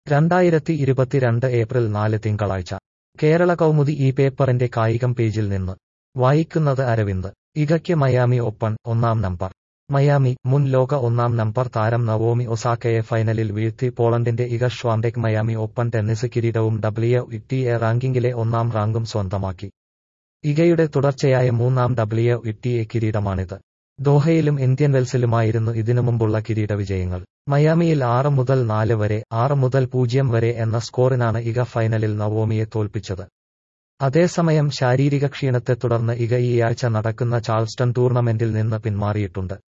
രണ്ടായിരത്തി ഇരുപത്തിരണ്ട് ഏപ്രിൽ നാല് തിങ്കളാഴ്ച കേരള കൗമുദി ഈ പേപ്പറിന്റെ കായികം പേജിൽ നിന്ന് വായിക്കുന്നത് അരവിന്ദ് ഇഗയ്ക്ക് മയാമി ഓപ്പൺ ഒന്നാം നമ്പർ മയാമി മുൻ ലോക ഒന്നാം നമ്പർ താരം നവോമി ഒസാക്കയെ ഫൈനലിൽ വീഴ്ത്തി പോളണ്ടിന്റെ Iga Swiatek Miami open tennis കിരീടവും ഡബ്ല്യു ടി എ റാങ്കിങ്ങിലെ ഒന്നാം റാങ്കും സ്വന്തമാക്കി ഇഗയുടെ തുടർച്ചയായ മൂന്നാം ഡബ്ല്യു ടി എ കിരീടമാണിത് ദോഹയിലും ഇന്ത്യൻ വെൽസിലുമായിരുന്നു ഇതിനു മുമ്പുള്ള കിരീട വിജയങ്ങൾ മയാമിയിൽ ആറ് മുതൽ നാല് വരെ ആറ് മുതൽ പൂജ്യം വരെ എന്ന സ്കോറിനാണ് ഇഗ ഫൈനലിൽ നവോമിയെ തോൽപ്പിച്ചത് അതേസമയം ശാരീരിക ക്ഷീണത്തെ തുടർന്ന് ഇഗ ഈയാഴ്ച നടക്കുന്ന ചാൾസ്റ്റൺ ടൂർണമെന്റിൽ നിന്ന് പിന്മാറിയിട്ടുണ്ട്